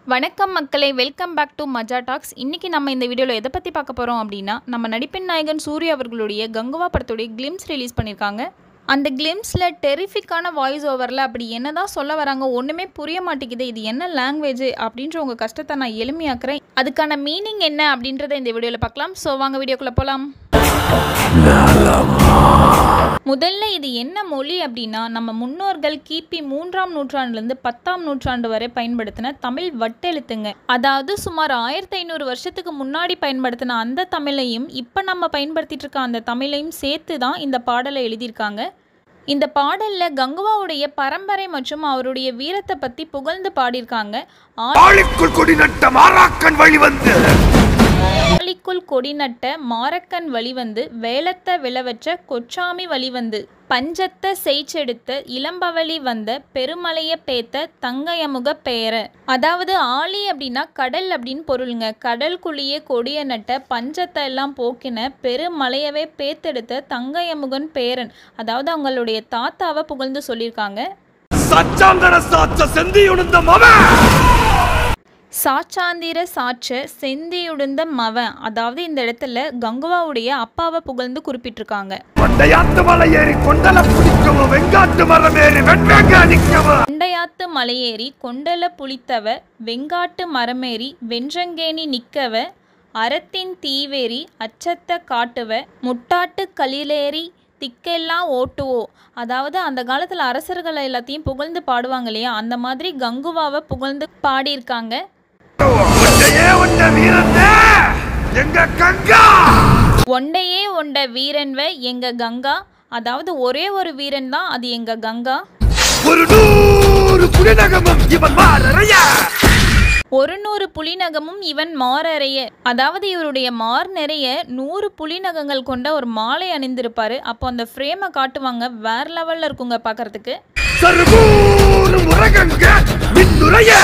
வணக்கம் மக்களே welcome back to Maja talks இன்றைக்கி நம்ம இந்த வீடியோவில் எதை பற்றி பார்க்க போகிறோம் அப்படின்னா நம்ம நடிப்பின் நாயகன் சூர்யா அவர்களுடைய கங்குவா படத்துடைய கிளிம்ஸ் ரிலீஸ் பண்ணியிருக்காங்க அந்த கிளிம்ஸில் டெரிஃபிக்கான வாய்ஸ் ஓவரில் அப்படி என்ன தான் சொல்ல வராங்க ஒன்றுமே புரிய மாட்டேங்குது இது என்ன லாங்குவேஜ் அப்படின்ற உங்கள் கஷ்டத்தை நான் எளிமையாக்குறேன் அதுக்கான மீனிங் என்ன அப்படின்றத இந்த வீடியோவில் பார்க்கலாம் ஸோ வாங்க வீடியோக்குள்ளே போகலாம் முதல்ல இது என்ன மொழி அப்படின்னா நம்ம முன்னோர்கள் கிபி மூன்றாம் நூற்றாண்டுலேருந்து பத்தாம் நூற்றாண்டு வரை பயன்படுத்தின தமிழ் வட்டெழுத்துங்க அதாவது சுமார் ஆயிரத்தி ஐநூறு வருஷத்துக்கு முன்னாடி பயன்படுத்தின அந்த தமிழையும் இப்போ நம்ம பயன்படுத்திட்டு இருக்க அந்த தமிழையும் சேர்த்து தான் இந்த பாடலை எழுதியிருக்காங்க இந்த பாடலில் கங்குவாவுடைய பரம்பரை மற்றும் அவருடைய வீரத்தை பற்றி புகழ்ந்து பாடியிருக்காங்க ஆளுக்குள் கொடி நட்ட மாறாக்கன் வழி வந்து ஆலிக்குள் கொடி நட்ட மாரக்கன் வழிவந்து வேலத்த விளவற்ற கொச்சாமி வழிவந்து பஞ்சத்த செய்ச்செடுத்த இளம்பவளி வந்த பெருமலைய பேத்த தங்கையமுக பெயர அதாவது ஆழி அப்படின்னா கடல் அப்படின்னு பொருளுங்க கடல்குழியே கொடிய நட்ட பஞ்சத்தை எல்லாம் போக்கின பெருமலையவே பேத்தெடுத்த தங்கையமுகன் பேரன் அதாவது அவங்களுடைய தாத்தாவை புகழ்ந்து சொல்லியிருக்காங்க சச்சாந்தர சாச்ச செந்தியுணுந்த மவன் சாச்சாந்திர சாட்ச செந்தியுடுந்த மவன் அதாவது இந்த இடத்துல கங்குவாவுடைய அப்பாவை புகழ்ந்து குறிப்பிட்டிருக்காங்க கொண்டையாத்து மலை ஏறி கொண்டல பிடிக்கவும் வெங்காட்டு மரம் ஏறி வெண்வேங்க நிற்கவும் கொண்டையாத்து மலையேறி கொண்டல புளித்தவ வெங்காட்டு மரமேறி வென்றங்கேணி நிக்கவ அறத்தின் தீவேரி அச்சத்த காட்டுவ முட்டாட்டு களிலேறி திக்கெல்லாம் ஓட்டுவோ அதாவது அந்த காலத்தில் அரசர்கள் எல்லாத்தையும் புகழ்ந்து பாடுவாங்க இல்லையா அந்த மாதிரி கங்குவாவை புகழ்ந்து பாடியிருக்காங்க ஒன்றையே ஒன்ற வீரந்த எங்க கங்கா ஒண்டையே ஒண்ட வீரன்வ எங்க கங்கா அதாவது ஒரே ஒரு வீரன் தான் அது எங்க கங்கா ஒரு நூறு புலிநகமும் இவன் மாறறைய ஒரு நூறு புலிநகமும் இவன் மாறறைய அதாவது இவருடைய மார் நிறைய நூறு புலிநகங்கள் கொண்ட ஒரு மாலை அணிந்திருப்பாரு அப்போ அந்த ஃப்ரேமை காட்டுவாங்க வேற லெவல்ல இருக்குங்க பார்க்கறதுக்கு சருகூறு முரகங்க மின்னுரைய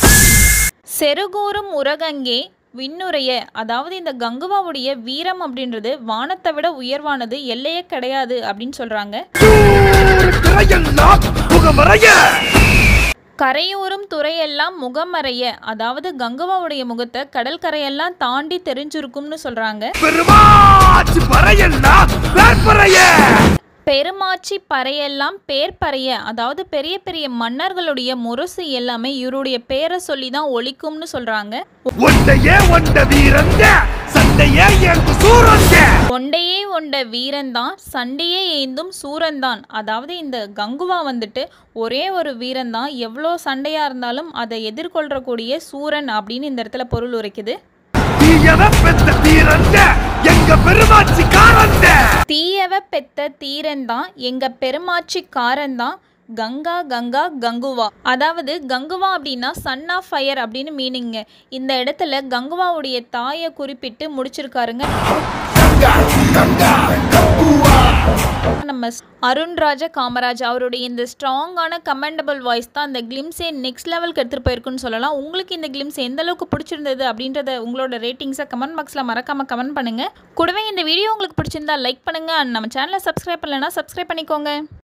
செருகூரும் உரகங்கே விண்ணுரைய அதாவது இந்த கங்குவாவுடைய வீரம் அப்படின்றது வானத்தை விட உயர்வானது எல்லையே கிடையாது அப்படின்னு சொல்றாங்க நூறு திரையெல்லாம் முகமறைய கரையோரும் துறையெல்லாம் முகமறைய அதாவது கங்குவாவுடைய முகத்தை கடல் கரையெல்லாம் தாண்டி தெரிஞ்சிருக்கும்னு சொல்றாங்க பெருமாச்சு பறையெல்லாம் வேற்பறைய பெருமாச்சி பறையெல்லாம் பேர் பறைய அதாவது பெரிய பெரிய மன்னர்களுடைய முரசு எல்லாமே இவருடைய பேரை சொல்லி தான் ஒலிக்கும்னு சொல்றாங்க ஒன்றையே ஒன்ற வீரந்த சண்டையே எங்கு சூரந்த ஒண்டையே ஒண்ட வீரன்தான் சண்டையே ஏந்தும் சூரன்தான் அதாவது இந்த கங்குவா வந்துட்டு ஒரே ஒரு வீரன்தான் எவ்வளோ சண்டையா இருந்தாலும் அதை எதிர்கொள்ளக்கூடிய சூரன் அப்படின்னு இந்த இடத்துல பொருள் உரைக்குது தீயவ பெத்த வீரந்த எங்க பெருமாச்சி காரந்த தீயவ பெத்த தீரன்தான் எங்க பெருமாட்சிக்காரன் தான் கங்கா கங்கா கங்குவா அதாவது கங்குவா அப்படின்னா சன் ஆஃப் ஃபயர் அப்படின்னு மீனிங்க இந்த இடத்துல கங்குவாவுடைய தாயை குறிப்பிட்டு முடிச்சிருக்காருங்க நம்ம அருண்ராஜ காமராஜ் அவருடைய இந்த ஸ்ட்ராங்கான கமெண்டபிள் வாய்ஸ் தான் அந்த கிளிம்ஸே நெக்ஸ்ட் லெவலுக்கு எடுத்துகிட்டு போயிருக்குன்னு சொல்லலாம் உங்களுக்கு இந்த கிளிம்ஸ் எந்த அளவுக்கு பிடிச்சிருந்தது அப்படின்றத உங்களோட ரேட்டிங்ஸை கமெண்ட் பாக்ஸில் மறக்காமல் கமெண்ட் பண்ணுங்கள் கூடவே இந்த வீடியோ உங்களுக்கு பிடிச்சிருந்தா லைக் பண்ணுங்கள் அண்ட் நம்ம சேனலை சப்ஸ்கிரைப் பண்ணலைன்னா சப்ஸ்கிரைப் பண்ணிக்கோங்க